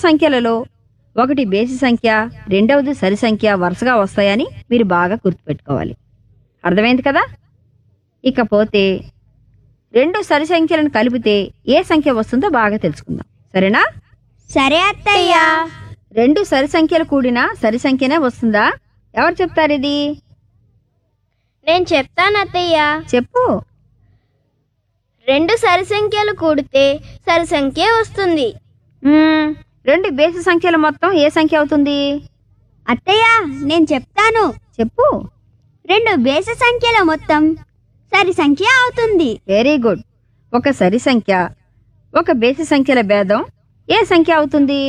సంఖ్యలలో ఒకటి బేసి సంఖ్య రెండవది సరి సంఖ్య వరుసగా వస్తాయని మీరు బాగా గుర్తుపెట్టుకోవాలి అర్థమైంది కదా ఇకపోతే రెండు సరి సంఖ్యలను కలిపితే ఏ సంఖ్య వస్తుందో బాగా తెలుసుకుందాం సరేనా సరే అత్తయ్య రెండు సరి సంఖ్యలు కూడినా సరి సంఖ్యనే వస్తుందా ఎవరు చెప్తారు ఇది నేను చెప్తాను అత్తయ్య చెప్పు రెండు సరి సంఖ్యలు కూడితే సరి సంఖ్య వస్తుంది మ్మ్, రెండు బేసి సంఖ్యలు మొత్తం ఏ సంఖ్య అవుతుంది అత్తయ్య నేను చెప్తాను చెప్పు రెండు బేస సంఖ్యల మొత్తం సరి సంఖ్య అవుతుంది వెరీ గుడ్ ఒక సరి సంఖ్య ఒక బేసి సంఖ్యల భేదం ఏ సంఖ్య అవుతుంది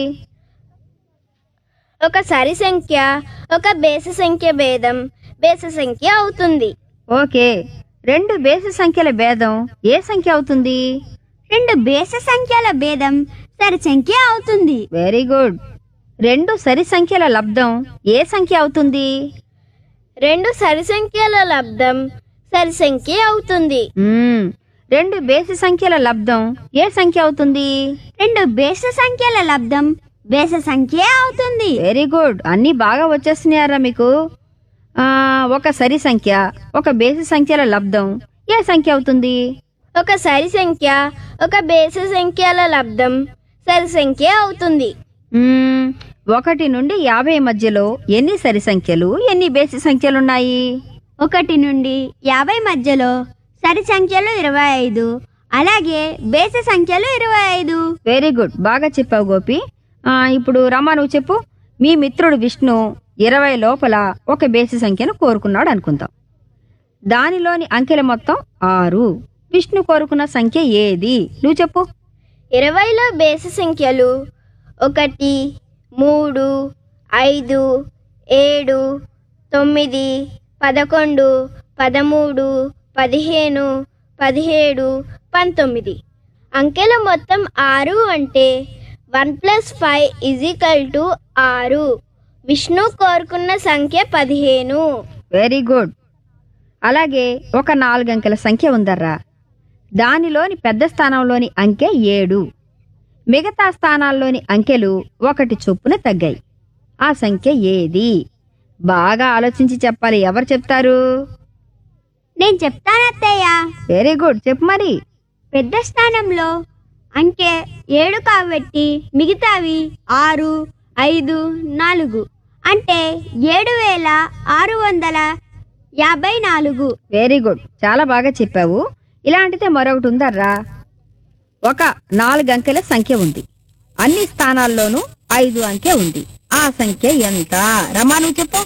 ఒక సరి సంఖ్య ఒక బేస సంఖ్య భేదం బేస సంఖ్య అవుతుంది ఓకే రెండు బేసి సంఖ్యల భేదం ఏ సంఖ్య అవుతుంది రెండు బేస సంఖ్యల భేదం సరి సంఖ్య అవుతుంది వెరీ గుడ్ రెండు సరి సంఖ్యల లబ్ధం ఏ సంఖ్య అవుతుంది రెండు సరి సంఖ్యల లబ్ధం సరి సంఖ్య అవుతుంది మ్మ్, రెండు బేసి సంఖ్యల లబ్ధం ఏ సంఖ్య అవుతుంది రెండు బేస సంఖ్యల లబ్ధం బేస సంఖ్య అవుతుంది వెరీ గుడ్ అన్నీ బాగా వచ్చేస్తున్నాయారా మీకు ఆ, ఒక సరి సంఖ్య ఒక బేసి సంఖ్యల లబ్ధం ఏ సంఖ్య అవుతుంది ఒక సరి సంఖ్య ఒక బేస సంఖ్యల లబ్ధం సరి సంఖ్య అవుతుంది మ్మ్, ఒకటి నుండి యాభై మధ్యలో ఎన్ని సరి సంఖ్యలు ఎన్ని బేసి సంఖ్యలు ఉన్నాయి ఒకటి నుండి యాభై మధ్యలో సరి సంఖ్యలు ఇరవై ఐదు అలాగే బేస సంఖ్యలు ఇరవై ఐదు వెరీ గుడ్ బాగా చెప్పావు గోపి ఆ, ఇప్పుడు రమా నువ్వు చెప్పు మీ మిత్రుడు విష్ణు ఇరవై లోపల ఒక బేసి సంఖ్యను కోరుకున్నాడు అనుకుందాం దానిలోని అంకెల మొత్తం ఆరు విష్ణు కోరుకున్న సంఖ్య ఏది నువ్వు చెప్పు ఇరవైలో బేస సంఖ్యలు ఒకటి మూడు ఐదు ఏడు తొమ్మిది పదకొండు పదమూడు పదిహేను పదిహేడు పంతొమ్మిది అంకెల మొత్తం ఆరు అంటే one plus five is equal to ఆరు విష్ణు కోరుకున్న సంఖ్య పదిహేను వెరీ గుడ్ అలాగే ఒక నాలుగు అంకెల సంఖ్య ఉందర్రా దానిలోని పెద్ద స్థానంలోని అంకె ఏడు మిగతా స్థానాల్లోని అంకెలు ఒకటి చొప్పున తగ్గాయి ఆ సంఖ్య ఏది బాగా ఆలోచించి చెప్పాలి ఎవరు చెప్తారు నేను చెప్తాను అత్తయ్య వెరీ గుడ్ చెప్పు మరి పెద్ద స్థానంలో అంకె ఏడు కాబట్టి మిగతావి ఆరు ఐదు నాలుగు అంటే ఏడు వేల ఆరు వందల యాభై నాలుగు వెరీ గుడ్ చాలా బాగా చెప్పావు ఇలాంటిదే మరొకటి ఉందర్రా ఒక నాలుగు అంకెల సంఖ్య ఉంది అన్ని స్థానాల్లోనూ ఐదు అంకె ఉంది ఆ సంఖ్య ఎంత రమా నువ్వు చెప్పు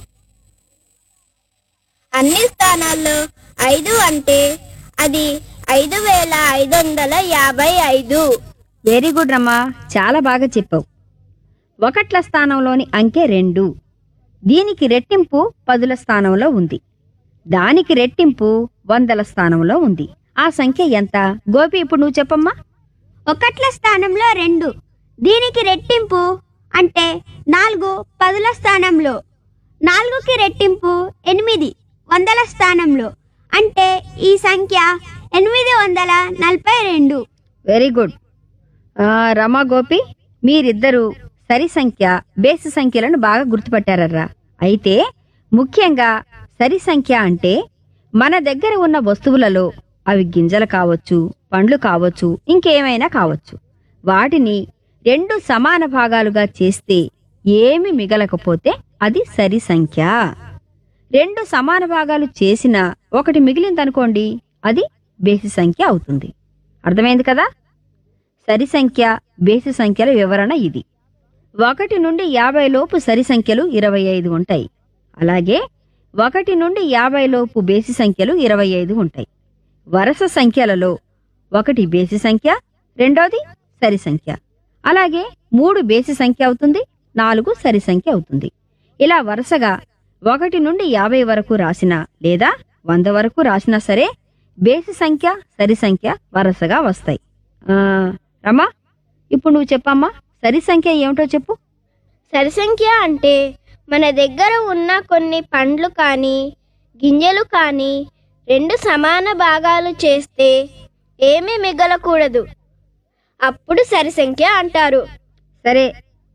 అన్ని స్థానాల్లో ఐదు అంటే అది ఐదు వేల ఐదు వందల యాభై ఐదు వెరీ గుడ్ రమ్మా చాలా బాగా చెప్పావు ఒకట్ల స్థానంలోని అంకె రెండు దీనికి రెట్టింపు పదుల స్థానంలో ఉంది దానికి రెట్టింపు వందల స్థానంలో ఉంది ఆ సంఖ్య ఎంత గోపి ఇప్పుడు నువ్వు చెప్పమ్మా ఒకట్ల స్థానంలో రెండు దీనికి రెట్టింపు అంటే నాలుగు పదుల స్థానంలో నాలుగుకి రెట్టింపు ఎనిమిది వందల స్థానంలో అంటే ఈ సంఖ్య ఎనిమిది వందల నలభై రెండు వెరీ గుడ్ ఆ, రమా గోపి మీరిద్దరూ సరి సంఖ్య బేసి సంఖ్యలను బాగా గుర్తుపట్టారర్రా అయితే ముఖ్యంగా సరి సంఖ్య అంటే మన దగ్గర ఉన్న వస్తువులలో అవి గింజలు కావచ్చు పండ్లు కావచ్చు ఇంకేమైనా కావచ్చు వాటిని రెండు సమాన భాగాలుగా చేస్తే ఏమి మిగలకపోతే అది సరి సంఖ్య రెండు సమాన భాగాలు చేసిన ఒకటి మిగిలిందనుకోండి అది బేసి సంఖ్య అవుతుంది అర్థమైంది కదా సరి సంఖ్య బేసి సంఖ్యల వివరణ ఇది ఒకటి నుండి యాభై లోపు సరి సంఖ్యలు ఇరవై ఐదు ఉంటాయి అలాగే ఒకటి నుండి యాభై లోపు బేసి సంఖ్యలు ఇరవై ఐదు ఉంటాయి వరుస సంఖ్యలలో ఒకటి బేసి సంఖ్య రెండోది సరి సంఖ్య అలాగే మూడు బేసి సంఖ్య అవుతుంది నాలుగు సరి సంఖ్య అవుతుంది ఇలా వరుసగా ఒకటి నుండి యాభై వరకు రాసినా లేదా వంద వరకు రాసినా సరే బేసి సంఖ్య సరి సంఖ్య వరుసగా వస్తాయి ఆ, రమా ఇప్పుడు నువ్వు చెప్పమ్మా సరి సంఖ్య ఏమిటో చెప్పు సరి సంఖ్య అంటే మన దగ్గర ఉన్న కొన్ని పండ్లు కానీ గింజలు కానీ రెండు సమాన భాగాలు చేస్తే ఏమీ మిగలకూడదు అప్పుడు సరి సంఖ్య అంటారు సరే